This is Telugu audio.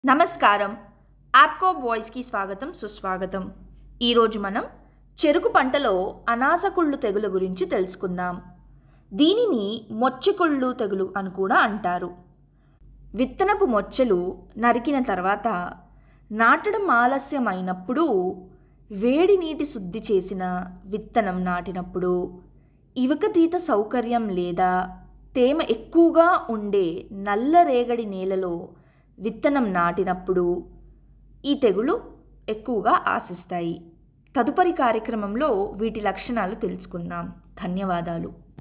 నమస్కారం యాప్కో బాయ్స్కి స్వాగతం సుస్వాగతం ఈరోజు మనం చెరుకు పంటలో అనాసకుళ్ళు తెగులు గురించి తెలుసుకుందాం దీనిని మొచ్చకుళ్ళు తెగులు అని కూడా అంటారు విత్తనపు మొచ్చలు నరికిన తర్వాత నాటడం ఆలస్యమైనప్పుడు వేడి నీటి శుద్ధి చేసిన విత్తనం నాటినప్పుడు ఇవకతీత సౌకర్యం లేదా తేమ ఎక్కువగా ఉండే నల్ల రేగడి నేలలో విత్తనం నాటినప్పుడు ఈ తెగులు ఎక్కువగా ఆశిస్తాయి తదుపరి కార్యక్రమంలో వీటి లక్షణాలు తెలుసుకుందాం ధన్యవాదాలు